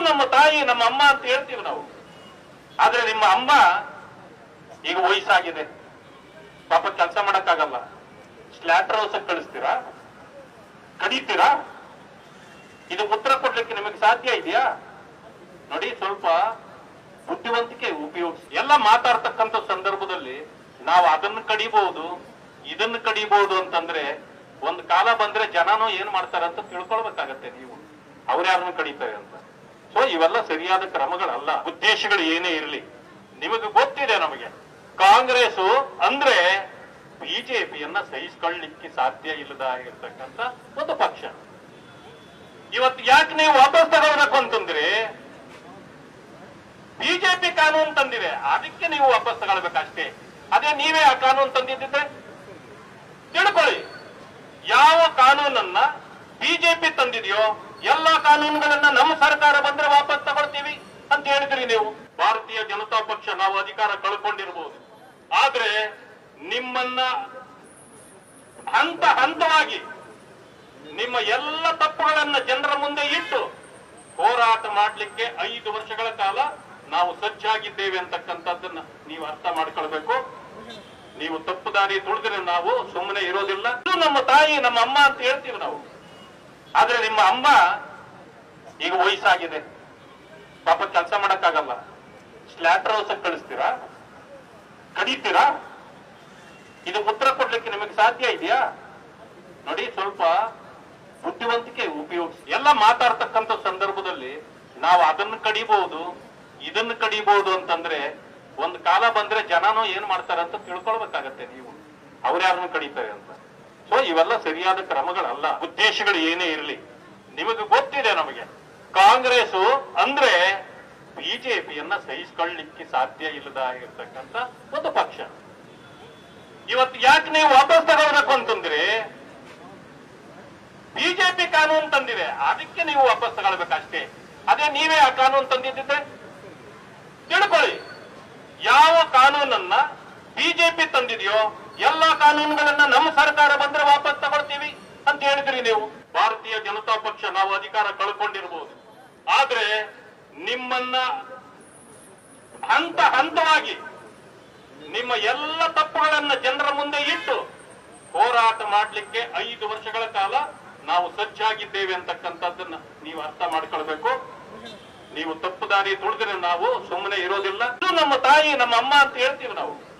ನಮ್ಮ ತಾಯಿ ನಮ್ಮ ಅಮ್ಮ ಅಂತ ಹೇಳ್ತೀವಿ ನಾವು ಆದ್ರೆ ನಿಮ್ಮ ಅಮ್ಮ ಈಗ ವಯಸ್ಸಾಗಿದೆ ಪಾಪ ಕೆಲಸ ಮಾಡಕ್ಕಾಗಲ್ಲ ಸ್ಲಾಟರ್ ಹೌಸ್ ಕಳಿಸ್ತೀರಾ ಕಡಿತೀರಾ ಇದು ಉತ್ತರ ಕೊಡ್ಲಿಕ್ಕೆ ನಿಮಗೆ ಸಾಧ್ಯ ಇದೆಯಾ ನೋಡಿ ಸ್ವಲ್ಪ ಬುದ್ಧಿವಂತಿಕೆ ಉಪಯೋಗಿಸಿ ಎಲ್ಲ ಮಾತಾಡ್ತಕ್ಕಂಥ ಸಂದರ್ಭದಲ್ಲಿ ನಾವು ಅದನ್ನ ಕಡಿಬಹುದು ಇದನ್ನ ಕಡಿಬಹುದು ಅಂತಂದ್ರೆ ಒಂದ್ ಕಾಲ ಬಂದ್ರೆ ಜನನೂ ಏನ್ ಮಾಡ್ತಾರೆ ಅಂತ ತಿಳ್ಕೊಳ್ಬೇಕಾಗತ್ತೆ ನೀವು ಅವ್ರ್ಯಾರನ್ನು ಕಡಿತಾರೆ ಅಂತ ಸೊ ಇವೆಲ್ಲ ಸರಿಯಾದ ಕ್ರಮಗಳಲ್ಲ ಉದ್ದೇಶಗಳು ಏನೇ ಇರಲಿ ನಿಮಗೆ ಗೊತ್ತಿದೆ ನಮಗೆ ಕಾಂಗ್ರೆಸ್ ಅಂದ್ರೆ ಬಿಜೆಪಿಯನ್ನ ಸಹಿಸ್ಕೊಳ್ಳಿಕ್ಕೆ ಸಾಧ್ಯ ಇಲ್ಲದ ಇರ್ತಕ್ಕಂಥ ಒಂದು ಪಕ್ಷ ಇವತ್ತು ಯಾಕೆ ನೀವು ವಾಪಸ್ ತಗೊಳ್ಬೇಕು ಅಂತಂದ್ರೆ ಬಿಜೆಪಿ ಕಾನೂನು ತಂದಿದೆ ಅದಕ್ಕೆ ನೀವು ವಾಪಸ್ ತಗೊಳ್ಬೇಕಷ್ಟೇ ಅದೇ ನೀವೇ ಆ ಕಾನೂನು ತಂದಿದ್ದಿದ್ರೆ ತಿಳ್ಕೊಳ್ಳಿ ಯಾವ ಕಾನೂನನ್ನ ಬಿಜೆಪಿ ತಂದಿದೆಯೋ ಎಲ್ಲ ಕಾನೂನುಗಳನ್ನ ನಮ್ಮ ಸರ್ಕಾರ ಬಂದ್ರೆ ವಾಪಸ್ ತಗೊಳ್ತೀವಿ ಅಂತ ಹೇಳಿದ್ರಿ ನೀವು ಭಾರತೀಯ ಜನತಾ ಪಕ್ಷ ನಾವು ಅಧಿಕಾರ ಕಳ್ಕೊಂಡಿರ್ಬೋದು ಆದ್ರೆ ನಿಮ್ಮನ್ನ ಹಂತ ಹಂತವಾಗಿ ನಿಮ್ಮ ಎಲ್ಲ ತಪ್ಪುಗಳನ್ನ ಜನರ ಮುಂದೆ ಇಟ್ಟು ಹೋರಾಟ ಮಾಡಲಿಕ್ಕೆ ಐದು ವರ್ಷಗಳ ಕಾಲ ನಾವು ಸಜ್ಜಾಗಿದ್ದೇವೆ ಅಂತಕ್ಕಂಥದ್ದನ್ನ ನೀವು ಅರ್ಥ ಮಾಡ್ಕೊಳ್ಬೇಕು ನೀವು ತಪ್ಪು ದಾರಿ ತುಳಿದ್ರೆ ನಾವು ಸುಮ್ಮನೆ ಇರೋದಿಲ್ಲ ಇದು ನಮ್ಮ ತಾಯಿ ನಮ್ಮ ಅಮ್ಮ ಅಂತ ಹೇಳ್ತೀವಿ ನಾವು ಆದ್ರೆ ನಿಮ್ಮ ಅಮ್ಮ ಈಗ ವಯಸ್ಸಾಗಿದೆ ಪಾಪ ಕೆಲಸ ಮಾಡಕ್ಕಾಗಲ್ಲ ಸ್ಲಾಟರ್ ಹೌಸ್ ಕಳಿಸ್ತೀರಾ ಕಡಿತೀರಾ ಇದು ಉತ್ತರ ಕೊಡ್ಲಿಕ್ಕೆ ನಿಮಗೆ ಸಾಧ್ಯ ಇದೆಯಾ ನೋಡಿ ಸ್ವಲ್ಪ ಬುದ್ಧಿವಂತಿಕೆ ಉಪಯೋಗಿಸಿ ಎಲ್ಲ ಮಾತಾಡ್ತಕ್ಕಂಥ ಸಂದರ್ಭದಲ್ಲಿ ನಾವು ಅದನ್ನ ಕಡಿಬಹುದು ಇದನ್ನ ಕಡಿಬಹುದು ಅಂತಂದ್ರೆ ಒಂದ್ ಕಾಲ ಬಂದ್ರೆ ಜನನೂ ಏನ್ ಮಾಡ್ತಾರೆ ಅಂತ ತಿಳ್ಕೊಳ್ಬೇಕಾಗತ್ತೆ ನೀವು ಅವ್ರ್ಯಾರನ್ನು ಕಡಿತಾರೆ ಅಂತ ಸೊ ಇವೆಲ್ಲ ಸರಿಯಾದ ಕ್ರಮಗಳಲ್ಲ ಉದ್ದೇಶಗಳು ಏನೇ ಇರಲಿ ನಿಮಗೆ ಗೊತ್ತಿದೆ ನಮಗೆ ಕಾಂಗ್ರೆಸ್ ಅಂದ್ರೆ ಬಿಜೆಪಿಯನ್ನ ಸಹಿಸ್ಕೊಳ್ಳಿಕ್ಕೆ ಸಾಧ್ಯ ಇಲ್ಲದ ಇರ್ತಕ್ಕಂಥ ಒಂದು ಪಕ್ಷ ಇವತ್ತು ಯಾಕೆ ನೀವು ವಾಪಸ್ ತಗೊಳ್ಬೇಕು ಅಂತಂದ್ರೆ ಬಿಜೆಪಿ ಕಾನೂನು ತಂದಿದೆ ಅದಕ್ಕೆ ನೀವು ವಾಪಸ್ ತಗೊಳ್ಬೇಕಷ್ಟೇ ಅದೇ ನೀವೇ ಆ ಕಾನೂನು ತಂದಿದ್ದಿದ್ರೆ ತಿಳ್ಕೊಳ್ಳಿ ಯಾವ ಕಾನೂನನ್ನ ಬಿಜೆಪಿ ತಂದಿದೆಯೋ ಎಲ್ಲ ಕಾನೂನುಗಳನ್ನ ನಮ್ಮ ಸರ್ಕಾರ ಬಂದ್ರೆ ವಾಪಸ್ ತಗೊಳ್ತೀವಿ ಅಂತ ಹೇಳಿದ್ರಿ ನೀವು ಭಾರತೀಯ ಜನತಾ ಪಕ್ಷ ನಾವು ಅಧಿಕಾರ ಕಳ್ಕೊಂಡಿರ್ಬೋದು ಆದ್ರೆ ನಿಮ್ಮನ್ನ ಹಂತ ಹಂತವಾಗಿ ನಿಮ್ಮ ಎಲ್ಲ ತಪ್ಪುಗಳನ್ನ ಜನರ ಮುಂದೆ ಇಟ್ಟು ಹೋರಾಟ ಮಾಡಲಿಕ್ಕೆ ಐದು ವರ್ಷಗಳ ಕಾಲ ನಾವು ಸಜ್ಜಾಗಿದ್ದೇವೆ ಅಂತಕ್ಕಂಥದ್ದನ್ನ ನೀವು ಅರ್ಥ ಮಾಡ್ಕೊಳ್ಬೇಕು ನೀವು ತಪ್ಪು ದಾರಿ ತುಳಿದ್ರೆ ನಾವು ಸುಮ್ಮನೆ ಇರೋದಿಲ್ಲ ಇದು ನಮ್ಮ ತಾಯಿ ನಮ್ಮ ಅಮ್ಮ ಅಂತ ಹೇಳ್ತೀವಿ ನಾವು